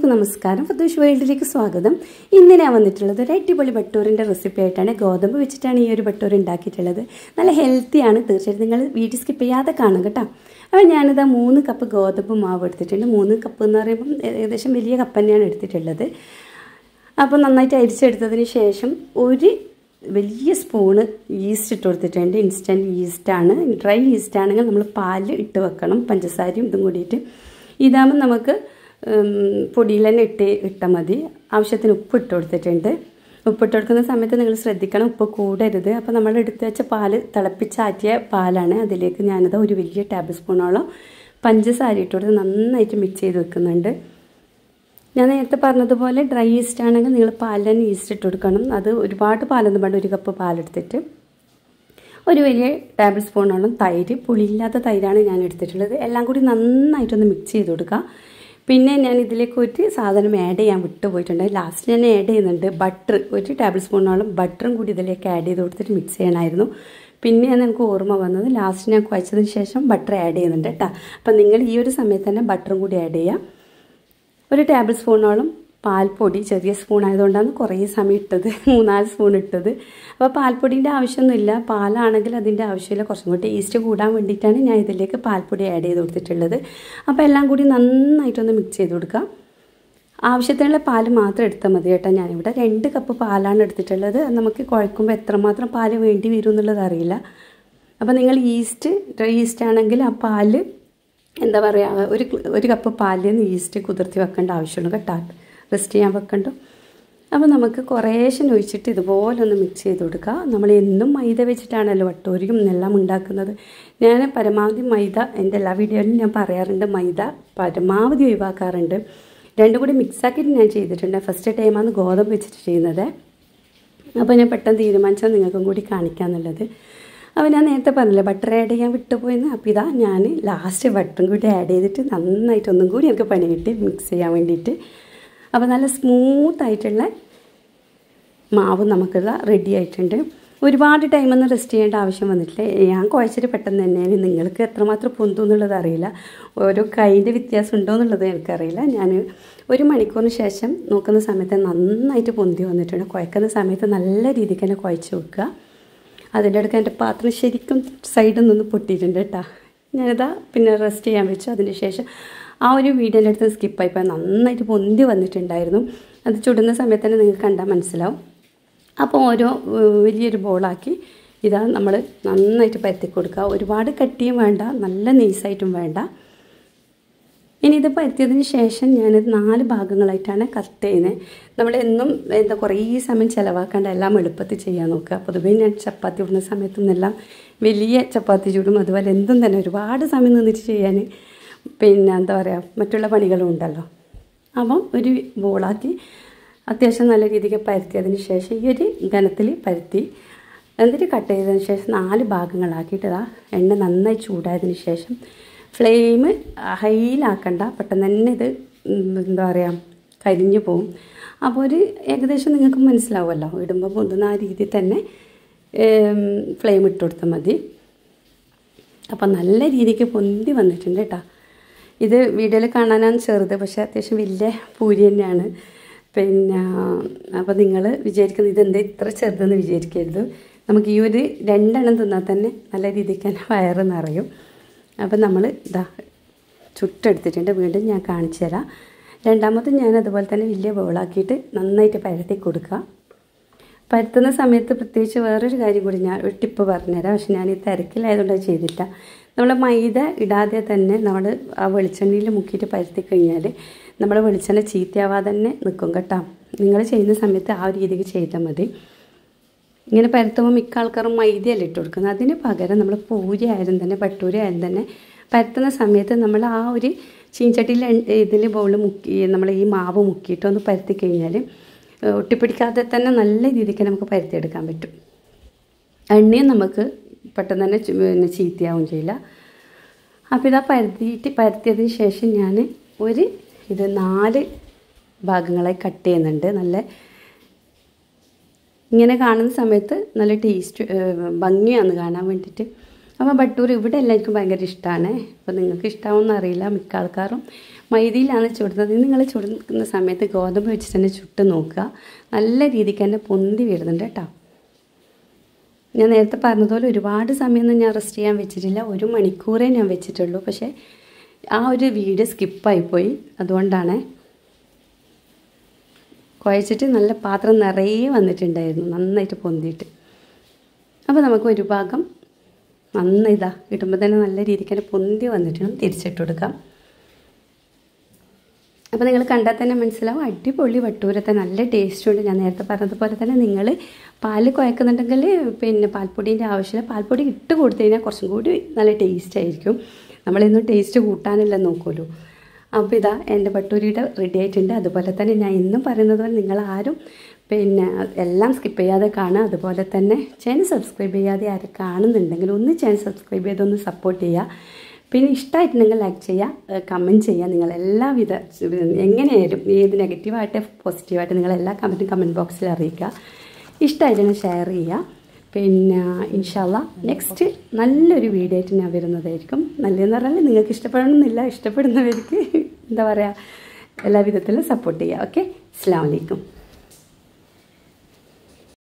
നമസ്കാരം ഫുദൂഷ് വേൾഡിലേക്ക് സ്വാഗതം ഇന്ന് ഞാൻ വന്നിട്ടുള്ളത് ഒരു അടിപൊളി ബട്ടൂറിൻ്റെ റെസിപ്പി ആയിട്ടാണ് ഗോതമ്പ് വെച്ചിട്ടാണ് ഈ ഒരു ബട്ടൂർ ഉണ്ടാക്കിയിട്ടുള്ളത് നല്ല ഹെൽത്തിയാണ് തീർച്ചയായിട്ടും നിങ്ങൾ വീഡിയോ സ്കിപ്പ് ചെയ്യാതെ കാണും കേട്ടോ അപ്പോൾ ഞാനിതാ മൂന്ന് കപ്പ് ഗോതമ്പ് മാവ് എടുത്തിട്ടുണ്ട് മൂന്ന് കപ്പ് എന്ന് പറയുമ്പം ഏകദേശം വലിയ കപ്പ് തന്നെയാണ് എടുത്തിട്ടുള്ളത് അപ്പോൾ നന്നായിട്ട് അരിച്ചെടുത്തതിന് ശേഷം ഒരു വലിയ സ്പൂണ് ഈസ്റ്റ് ഇട്ട് കൊടുത്തിട്ടുണ്ട് ഇൻസ്റ്റൻറ്റ് ഈസ്റ്റാണ് ഡ്രൈ ഈസ്റ്റ് ആണെങ്കിൽ നമ്മൾ പാല് ഇട്ട് വെക്കണം പഞ്ചസാരയും ഇതും കൂടിയിട്ട് ഇതാകുമ്പോൾ നമുക്ക് പൊടിയിൽ തന്നെ ഇട്ട് ഇട്ടാൽ മതി ആവശ്യത്തിന് ഉപ്പ് ഇട്ട് കൊടുത്തിട്ടുണ്ട് ഉപ്പിട്ട് കൊടുക്കുന്ന സമയത്ത് നിങ്ങൾ ശ്രദ്ധിക്കണം ഉപ്പ് കൂടരുത് അപ്പോൾ നമ്മൾ എടുത്ത് വെച്ച പാല് തിളപ്പിച്ചാറ്റിയ പാലാണ് അതിലേക്ക് ഞാനിത് ഒരു വലിയ ടേബിൾ സ്പൂണോളം പഞ്ചസാര ഇട്ട് കൊടുത്ത് നന്നായിട്ട് മിക്സ് ചെയ്ത് വെക്കുന്നുണ്ട് ഞാൻ നേരത്തെ പറഞ്ഞതുപോലെ ഡ്രൈ ഈസ്റ്റ് ആണെങ്കിൽ നിങ്ങൾ പാലിൽ തന്നെ ഈസ്റ്റ് ഇട്ട് കൊടുക്കണം അത് ഒരുപാട് പാലൊന്നും വേണ്ട ഒരു കപ്പ് പാലെടുത്തിട്ട് ഒരു വലിയ ടേബിൾ സ്പൂണോളം തൈര് പുളിയില്ലാത്ത തൈരാണ് ഞാൻ എടുത്തിട്ടുള്ളത് എല്ലാം കൂടി നന്നായിട്ടൊന്ന് മിക്സ് ചെയ്ത് കൊടുക്കുക പിന്നെ ഞാൻ ഇതിലേക്ക് ഒരു സാധനം ആഡ് ചെയ്യാൻ വിട്ടുപോയിട്ടുണ്ട് ലാസ്റ്റ് ഞാൻ ആഡ് ചെയ്യുന്നുണ്ട് ബട്ടർ ഒരു ടേബിൾ സ്പൂണോളം ബട്ടറും കൂടി ഇതിലേക്ക് ആഡ് ചെയ്ത് കൊടുത്തിട്ട് മിക്സ് ചെയ്യണമായിരുന്നു പിന്നെയാണ് എനിക്ക് ഓർമ്മ വന്നത് ലാസ്റ്റ് ഞാൻ കുഴച്ചതിന് ശേഷം ബട്ടർ ആഡ് ചെയ്യുന്നുണ്ട് കേട്ടോ അപ്പം നിങ്ങൾ ഈ ഒരു സമയത്ത് തന്നെ ബട്ടറും കൂടി ആഡ് ചെയ്യുക ഒരു ടേബിൾ സ്പൂണോളം പാൽപ്പൊടി ചെറിയ സ്പൂൺ ആയതുകൊണ്ടാണ് കുറേ സമയം ഇട്ടത് മൂന്നാല് സ്പൂൺ ഇട്ടത് അപ്പോൾ പാൽപ്പൊടിൻ്റെ ആവശ്യമൊന്നുമില്ല പാലാണെങ്കിൽ അതിൻ്റെ ആവശ്യമില്ല കുറച്ചും കൂടി ടേസ്റ്റ് കൂടാൻ വേണ്ടിയിട്ടാണ് ഞാൻ ഇതിലേക്ക് പാൽപ്പൊടി ആഡ് ചെയ്ത് കൊടുത്തിട്ടുള്ളത് അപ്പോൾ എല്ലാം കൂടി നന്നായിട്ടൊന്ന് മിക്സ് ചെയ്ത് കൊടുക്കുക ആവശ്യത്തിനുള്ള പാല് മാത്രം എടുത്താൽ മതി കേട്ടോ ഞാനിവിടെ രണ്ട് കപ്പ് പാലാണ് എടുത്തിട്ടുള്ളത് നമുക്ക് കുഴക്കുമ്പോൾ എത്രമാത്രം പാല് വേണ്ടി വരും എന്നുള്ളത് അറിയില്ല അപ്പോൾ നിങ്ങൾ ഈസ്റ്റ് ഡ്രൈ ഈസ്റ്റ് ആണെങ്കിൽ ആ പാല് എന്താ പറയുക ഒരു ഒരു കപ്പ് പാലിൽ നിന്ന് ഈസ്റ്റ് കുതിർത്തി വെക്കേണ്ട ആവശ്യമുള്ളൂ കേട്ടോ റെസ്റ്റ് ചെയ്യാൻ വെക്കണ്ട അപ്പോൾ നമുക്ക് കുറേശ്ശെ ഒഴിച്ചിട്ട് ഇതുപോലെ ഒന്ന് മിക്സ് ചെയ്ത് കൊടുക്കുക നമ്മൾ എന്നും മൈദ വെച്ചിട്ടാണല്ലോ വട്ടൂരിയും എല്ലാം ഉണ്ടാക്കുന്നത് ഞാൻ പരമാവധി മൈദ എൻ്റെ എല്ലാ വീഡിയോയിലും ഞാൻ പറയാറുണ്ട് മൈദ പരമാവധി ഒഴിവാക്കാറുണ്ട് രണ്ടും കൂടി മിക്സാക്കിയിട്ട് ഞാൻ ചെയ്തിട്ടുണ്ട് ഫസ്റ്റ് ടൈമാണ് ഗോതമ്പ് വെച്ചിട്ട് ചെയ്യുന്നത് അപ്പോൾ ഞാൻ പെട്ടെന്ന് തീരുമാനിച്ചാൽ നിങ്ങൾക്കും കൂടി കാണിക്കാമെന്നുള്ളത് അപ്പോൾ ഞാൻ നേരത്തെ പറഞ്ഞില്ലേ ബട്ടർ ആഡ് ചെയ്യാൻ വിട്ടുപോയെന്ന് അപ്പോൾ ഇതാ ഞാൻ ലാസ്റ്റ് ബട്ടറും കൂടി ആഡ് ചെയ്തിട്ട് നന്നായിട്ട് ഒന്നും കൂടി എനിക്ക് പണി കിട്ടി മിക്സ് ചെയ്യാൻ വേണ്ടിയിട്ട് അപ്പോൾ നല്ല സ്മൂത്ത് ആയിട്ടുള്ള മാവ് നമുക്കിതാ റെഡി ആയിട്ടുണ്ട് ഒരുപാട് ടൈമൊന്നും റെസ്റ്റ് ചെയ്യേണ്ട ആവശ്യം വന്നിട്ടില്ല ഞാൻ കുഴച്ചിട്ട് പെട്ടെന്ന് തന്നെയാണ് നിങ്ങൾക്ക് എത്രമാത്രം പൊന്തു എന്നുള്ളത് അറിയില്ല ഓരോ കൈൻ്റെ വ്യത്യാസം ഉണ്ടോ എന്നുള്ളത് എനിക്കറിയില്ല ഞാൻ ഒരു മണിക്കൂറിന് ശേഷം നോക്കുന്ന സമയത്ത് നന്നായിട്ട് പൊന്തി വന്നിട്ടുണ്ട് കുഴക്കുന്ന സമയത്ത് നല്ല രീതിക്ക് തന്നെ കുഴച്ച് വെക്കുക അതിൻ്റെ അടുക്ക് എൻ്റെ പാത്രം ശരിക്കും സൈഡിൽ നിന്ന് പൊട്ടിയിട്ടുണ്ട് കേട്ടോ ഞാനിതാ പിന്നെ റെസ്റ്റ് ചെയ്യാൻ വെച്ചു അതിന് ശേഷം ആ ഒരു വീഡിയോൻ്റെ അടുത്ത് സ്കിപ്പായിപ്പോൾ നന്നായിട്ട് പൊന്തി വന്നിട്ടുണ്ടായിരുന്നു അത് ചുടുന്ന സമയത്ത് തന്നെ നിങ്ങൾക്ക് കണ്ടാൽ മനസ്സിലാവും അപ്പോൾ ഓരോ വലിയൊരു ബോളാക്കി ഇതാ നമ്മൾ നന്നായിട്ട് പരത്തി കൊടുക്കുക ഒരുപാട് കട്ടിയും വേണ്ട നല്ല നെയ്സായിട്ടും വേണ്ട ഇനി ഇത് പരത്തിയതിന് ശേഷം ഞാനിത് നാല് ഭാഗങ്ങളായിട്ടാണ് കട്ട് ചെയ്യുന്നത് നമ്മൾ എന്നും എന്താ കുറേ സമയം ചിലവാക്കേണ്ട എല്ലാം എളുപ്പത്തിൽ ചെയ്യാൻ നോക്കുക പൊതുവേ ഞാൻ ചപ്പാത്തി ഇടുന്ന സമയത്തൊന്നെല്ലാം വലിയ ചപ്പാത്തി ചൂടും അതുപോലെ എന്തും തന്നെ ഒരുപാട് സമയം നിന്നിട്ട് ചെയ്യാൻ പിന്നെ എന്താ പറയുക മറ്റുള്ള പണികളും ഉണ്ടല്ലോ അപ്പം ഒരു ബോളാക്കി അത്യാവശ്യം നല്ല രീതിക്ക് പരത്തിയതിന് ശേഷം ഈ ഒരു ഘനത്തിൽ പരത്തി എന്നിട്ട് കട്ട് ചെയ്തതിന് ശേഷം നാല് ഭാഗങ്ങളാക്കിയിട്ട് ഇതാ എണ്ണ നന്നായി ചൂടായതിന് ശേഷം ഫ്ലെയിം ഹൈയിലാക്കണ്ട പെട്ടെന്ന് തന്നെ ഇത് എന്താ പറയുക കരിഞ്ഞു പോവും അപ്പോൾ ഒരു ഏകദേശം നിങ്ങൾക്ക് മനസ്സിലാവുമല്ലോ ഇടുമ്പോൾ പൊന്തുന്ന ആ രീതിയിൽ തന്നെ ഫ്ലെയിം ഇട്ട് കൊടുത്താൽ മതി അപ്പോൾ നല്ല രീതിക്ക് പൊന്തി വന്നിട്ടുണ്ട് കേട്ടോ ഇത് വീഡിയോയിൽ കാണാനാണ് ചെറുത് പക്ഷേ അത്യാവശ്യം വലിയ പൂരി തന്നെയാണ് പിന്നെ അപ്പോൾ നിങ്ങൾ വിചാരിക്കുന്നത് ഇതെന്താ ഇത്ര ചെറുതെന്ന് വിചാരിക്കരുത് നമുക്ക് ഈ ഒരു രണ്ടെണ്ണം തിന്നാൽ തന്നെ നല്ല രീതിക്ക് തന്നെ വയറ് നിറയും അപ്പം നമ്മൾ ഇതാ ചുട്ടെടുത്തിട്ടുണ്ട് വീണ്ടും ഞാൻ കാണിച്ചു തരാം രണ്ടാമത് ഞാൻ അതുപോലെ തന്നെ വലിയ ബോളാക്കിയിട്ട് നന്നായിട്ട് പരത്തി കൊടുക്കുക പരത്തുന്ന സമയത്ത് പ്രത്യേകിച്ച് വേറൊരു കാര്യം കൂടി ഞാൻ ഒരു ടിപ്പ് പറഞ്ഞുതരാം പക്ഷെ ഞാൻ ഈ തിരക്കിലായതുകൊണ്ട് അത് ചെയ്തില്ല നമ്മൾ മൈദ ഇടാതെ തന്നെ നമ്മൾ ആ വെളിച്ചെണ്ണയിൽ മുക്കിയിട്ട് പരത്തി കഴിഞ്ഞാൽ നമ്മൾ വെളിച്ചെണ്ണ ചീത്തയാവാതെ തന്നെ നിൽക്കും കേട്ടോ നിങ്ങൾ ചെയ്യുന്ന സമയത്ത് ആ ഒരു രീതിക്ക് ചെയ്താൽ മതി ഇങ്ങനെ പരത്തുമ്പോൾ മിക്ക ആൾക്കാരും മൈദയല്ല ഇട്ട് കൊടുക്കുന്നത് അതിന് പകരം നമ്മൾ പൂരി ആയാലും തന്നെ പട്ടൂരി ആയാലും തന്നെ പരത്തുന്ന സമയത്ത് നമ്മൾ ആ ഒരു ചീഞ്ചട്ടിയിൽ ഇതിൽ ബൗൾ മുക്കി നമ്മൾ ഈ മാവ് മുക്കിയിട്ട് ഒന്ന് പരത്തി കഴിഞ്ഞാൽ ഒട്ടിപ്പിടിക്കാതെ തന്നെ നല്ല രീതിക്ക് നമുക്ക് പരത്തിയെടുക്കാൻ പറ്റും എണ്ണയും നമുക്ക് പെട്ടെന്ന് തന്നെ പിന്നെ ചീത്തയാവും ചെയ്യില്ല അപ്പോൾ ഇതാ പരത്തിയിട്ട് പരത്തിയതിന് ശേഷം ഞാൻ ഒരു ഇത് നാല് ഭാഗങ്ങളായി കട്ട് ചെയ്യുന്നുണ്ട് നല്ല ഇങ്ങനെ കാണുന്ന സമയത്ത് നല്ല ടേസ്റ്റ് ഭംഗിയാണ് കാണാൻ വേണ്ടിയിട്ട് അപ്പോൾ ബട്ടൂർ ഇവിടെ എല്ലാവർക്കും ഭയങ്കര ഇഷ്ടമാണ് അപ്പോൾ നിങ്ങൾക്ക് ഇഷ്ടമാവുമെന്ന് അറിയില്ല മിക്ക ആൾക്കാരും മൈദയിലാണ് ചുടുന്നത് നിങ്ങൾ ചുടുന്ന സമയത്ത് ഗോതമ്പ് വെച്ചിട്ട് തന്നെ ചുട്ട് നോക്കുക നല്ല രീതിക്ക് തന്നെ പൊന്തി വരുന്നുണ്ട് കേട്ടോ ഞാൻ നേരത്തെ പറഞ്ഞതുപോലെ ഒരുപാട് സമയമൊന്നും ഞാൻ റെസ്റ്റ് ചെയ്യാൻ വെച്ചിട്ടില്ല ഒരു മണിക്കൂറേ ഞാൻ വെച്ചിട്ടുള്ളൂ പക്ഷേ ആ ഒരു വീഡിയോ സ്കിപ്പായിപ്പോയി അതുകൊണ്ടാണ് കുഴച്ചിട്ട് നല്ല പാത്രം നിറയെ വന്നിട്ടുണ്ടായിരുന്നു നന്നായിട്ട് പൊന്തിയിട്ട് അപ്പോൾ നമുക്ക് ഒരു ഭാഗം നന്നായി ഇതാ ഇടുമ്പോൾ തന്നെ നല്ല രീതിക്ക് തന്നെ പൊന്തി വന്നിട്ടുണ്ട് തിരിച്ചിട്ട് കൊടുക്കാം അപ്പോൾ നിങ്ങൾ കണ്ടാൽ തന്നെ മനസ്സിലാവും അടിപൊളി വട്ടൂരത്തെ നല്ല ടേസ്റ്റ് ഉണ്ട് ഞാൻ നേരത്തെ പറഞ്ഞതുപോലെ തന്നെ നിങ്ങൾ പാല് കുഴക്കുന്നുണ്ടെങ്കിൽ പിന്നെ പാൽപ്പൊടീൻ്റെ ആവശ്യമില്ല പാൽപ്പൊടി ഇട്ട് കൊടുത്തു കഴിഞ്ഞാൽ കുറച്ചും കൂടി നല്ല ടേസ്റ്റ് ആയിരിക്കും നമ്മളിന്നും ടേസ്റ്റ് കൂട്ടാനില്ല നോക്കുമല്ലോ അപ്പോൾ ഇതാ എൻ്റെ പട്ടൂരിയുടെ റെഡി ആയിട്ടുണ്ട് അതുപോലെ തന്നെ ഞാൻ ഇന്നും പറയുന്നത് പോലെ നിങ്ങൾ ആരും പിന്നെ എല്ലാം സ്കിപ്പ് ചെയ്യാതെ കാണുക അതുപോലെ തന്നെ ചാനൽ സബ്സ്ക്രൈബ് ചെയ്യാതെ ആരും കാണുന്നുണ്ടെങ്കിൽ ഒന്ന് ചാനൽ സബ്സ്ക്രൈബ് ചെയ്തൊന്ന് സപ്പോർട്ട് ചെയ്യുക പിന്നെ ഇഷ്ടമായിട്ടുണ്ടെങ്കിൽ ലൈക്ക് ചെയ്യുക കമൻറ്റ് ചെയ്യുക നിങ്ങൾ എല്ലാവിധ എങ്ങനെയായാലും ഏത് നെഗറ്റീവായിട്ട് പോസിറ്റീവായിട്ട് നിങ്ങൾ എല്ലാ കമൻറ്റും കമൻറ്റ് ബോക്സിൽ അറിയിക്കുക ഇഷ്ടമായിട്ടുണ്ടെങ്കിൽ ഷെയർ ചെയ്യുക പിന്നെ ഇൻഷാല്ല നെക്സ്റ്റ് നല്ലൊരു വീഡിയോ ആയിട്ട് ഞാൻ വരുന്നതായിരിക്കും നല്ലതെന്ന് പറഞ്ഞാൽ നിങ്ങൾക്ക് ഇഷ്ടപ്പെടണമെന്നില്ല ഇഷ്ടപ്പെടുന്നവർക്ക് എന്താ പറയുക എല്ലാ വിധത്തിലും സപ്പോർട്ട് ചെയ്യുക ഓക്കെ അസ്സാം വലൈക്കും